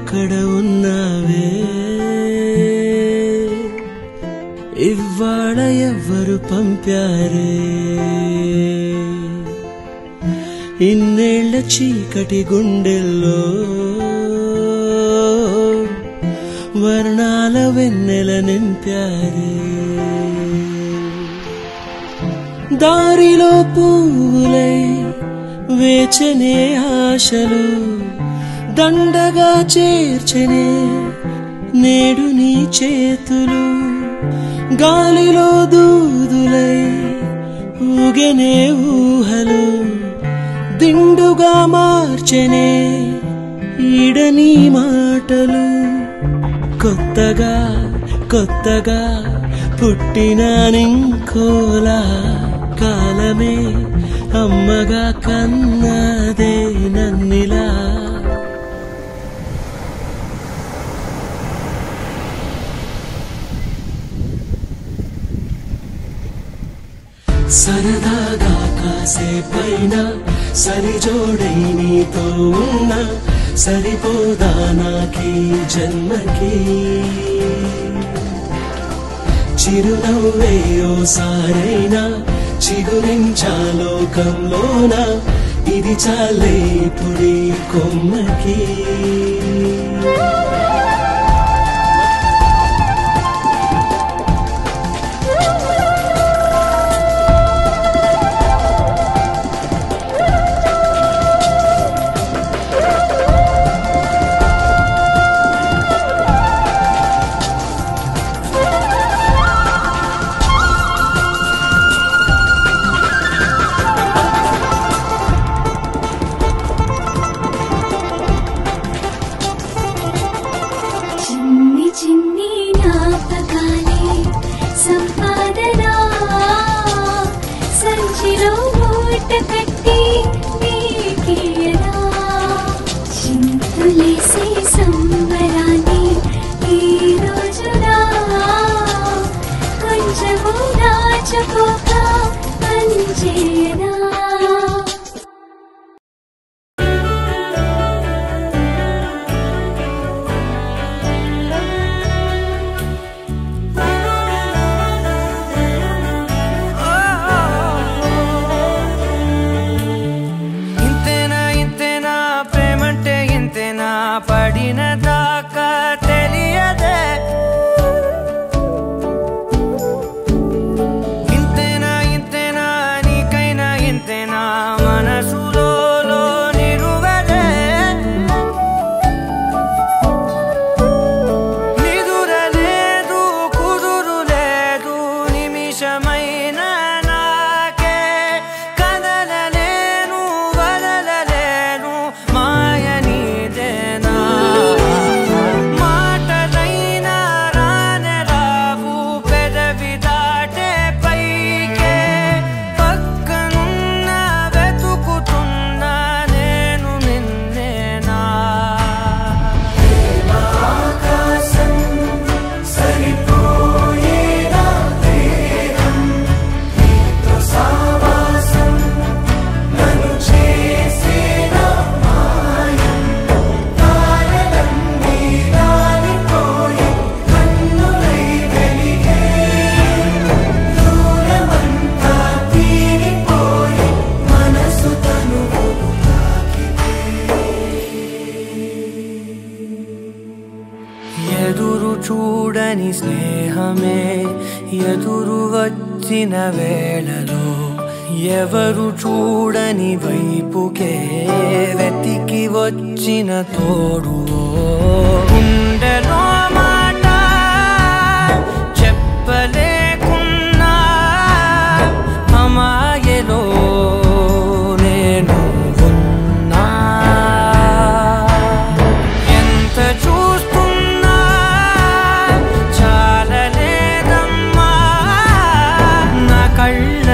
ఎక్కడ ఉన్నావే ఇవాళ ఎవ్వరు పంపారే ఇన్నేళ్ల చీకటి గుండెల్లో వర్ణాల వెన్నెల నింపారే దారిలో పూలై వేచనే ఆశలు దండగా చేర్చనే నేడు నీ చేతులు గాలిలో దూదులై ఊగెనే ఊహలు దిండుగా మార్చెనే ఈడని మాటలు కొత్తగా కొత్తగా పుట్టిన నింకోలా కాలమే అమ్మగా కన్నదే నన్నిలా సరదాగా కాసేపైన సరిజోడై నీతో ఉన్న సరిపోదా నాకీ జన్మకి చిరునవ్వే ఓసారైనా చిగురించా లోకంలోన ఇది చాలే పుడి కొమ్మకి చిన్ని చిన్ని జ్ఞాపకాలే సంపాదన సంచిలో మూట కట్టి నీకేయనా చింతులేసే సంబరాన్ని ఈ రోజున కొంచెము దాచుకోక పంచేయనా ఇంతేనా ఇంతేనా ప్రేమంటే ఇంతేనా పడిన దాకా తెలియదే ఇంతేనా ఇంతేనా నీకైనా ఇంతేనా మనసులో నిరువదే నిదురలేదు కుదురు లేదు నిమిషమైన నాకే కదలలేను వదలలేను మాయ నీదేనా మాటలైనా రానే రావు పెదవి దాటే పైకే పక్కనున్న వెతుకుతున్నా నేను నిన్నేనా ఎదురు చూడని స్నేహమే ఎదురు వచ్చిన వేళలో ఎవరు చూడని వైపుకే వెతికి వచ్చిన తోడు గుండెలో మాట చెప్పలేకున్నా అమాయలో నేను ఉన్నా ఎంత చూస్తున్నా చాలలేదమ్మా నా కళ్ళ